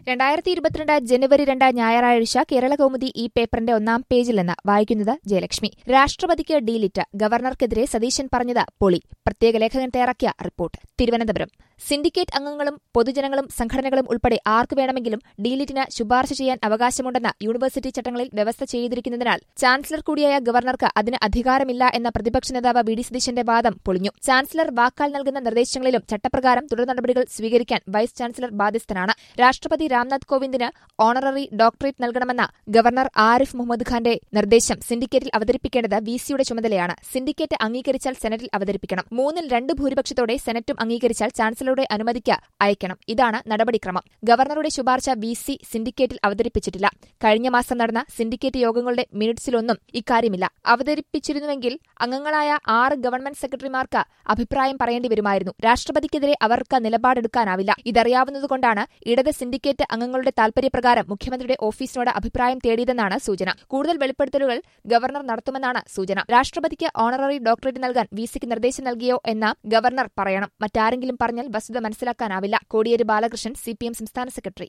രണ്ടായിരത്തി ഇരുപത്തിരണ്ട് ജനുവരി രണ്ട് ഞായറാഴ്ച കേരള കൗമുദി ഈ പേപ്പറിന്റെ ഒന്നാം പേജിൽ നിന്ന് വായിക്കുന്നത് ജയലക്ഷ്മി രാഷ്ട്രപതിക്ക് ഡീലിറ്റ് ഗവർണർക്കെതിരെ സതീശൻ പറഞ്ഞത് പൊളി പ്രത്യേക ലേഖകൻ തയ്യാറാക്കിയ റിപ്പോർട്ട് തിരുവനന്തപുരം സിൻഡിക്കേറ്റ് അംഗങ്ങളും പൊതുജനങ്ങളും സംഘടനകളും ഉൾപ്പെടെ ആർക്കു വേണമെങ്കിലും ഡീലിറ്റിന് ശുപാർശ ചെയ്യാൻ അവകാശമുണ്ടെന്ന് യൂണിവേഴ്സിറ്റി ചട്ടങ്ങളിൽ വ്യവസ്ഥ ചെയ്തിരിക്കുന്നതിനാൽ ചാൻസലർ കൂടിയായ ഗവർണർക്ക് അതിന് അധികാരമില്ല എന്ന പ്രതിപക്ഷ നേതാവ് വി ഡി സതീശന്റെ വാദം പൊളിഞ്ഞു ചാൻസലർ വാക്കാൽ നൽകുന്ന നിർദ്ദേശങ്ങളിലും ചട്ടപ്രകാരം തുടർ നടപടികൾ സ്വീകരിക്കാൻ വൈസ് ചാൻസലർ ബാധ്യസ്ഥനാണ് രാഷ്ട്രപതി രാംനാഥ് കോവിന്ദിന് ഓണററി ഡോക്ടറേറ്റ് നൽകണമെന്ന ഗവർണർ ആരിഫ് മുഹമ്മദ് ഖാന്റെ നിർദ്ദേശം സിൻഡിക്കേറ്റിൽ അവതരിപ്പിക്കേണ്ടത് വി സിയുടെ ചുമതലയാണ് സിൻഡിക്കേറ്റ് അംഗീകരിച്ചാൽ സെനറ്റിൽ അവതരിപ്പിക്കണം മൂന്നിൽ രണ്ട് ഭൂരിപക്ഷത്തോടെ സെനറ്റും അംഗീകരിച്ചാൽ ചാൻസലറുടെ അനുമതിക്ക് അയക്കണം ഇതാണ് നടപടിക്രമം ഗവർണറുടെ ശുപാർശ വി സി സിൻഡിക്കേറ്റിൽ അവതരിപ്പിച്ചിട്ടില്ല കഴിഞ്ഞ മാസം നടന്ന സിൻഡിക്കേറ്റ് യോഗങ്ങളുടെ മിനിറ്റ്സിലൊന്നും ഇക്കാര്യമില്ല അവതരിപ്പിച്ചിരുന്നുവെങ്കിൽ അംഗങ്ങളായ ആറ് ഗവൺമെന്റ് സെക്രട്ടറിമാർക്ക് അഭിപ്രായം പറയേണ്ടി വരുമായിരുന്നു രാഷ്ട്രപതിക്കെതിരെ അവർക്ക് നിലപാടെടുക്കാനാവില്ല ഇതറിയാവുന്നതുകൊണ്ടാണ് ഇടത് സിൻഡിക്കേറ്റ് അംഗങ്ങളുടെ താൽപര്യപ്രകാരം മുഖ്യമന്ത്രിയുടെ ഓഫീസിനോട് അഭിപ്രായം തേടിയതെന്നാണ് സൂചന കൂടുതൽ വെളിപ്പെടുത്തലുകൾ ഗവർണർ നടത്തുമെന്നാണ് സൂചന രാഷ്ട്രപതിക്ക് ഓണററി ഡോക്ടറേറ്റ് നൽകാൻ വി സിക്ക് നിർദ്ദേശം നൽകിയോ എന്ന ഗവർണർ പറയണം മറ്റാരെങ്കിലും പറഞ്ഞാൽ വസ്തുത മനസ്സിലാക്കാനാവില്ല കോടിയേരി ബാലകൃഷ്ണൻ സി സംസ്ഥാന സെക്രട്ടറി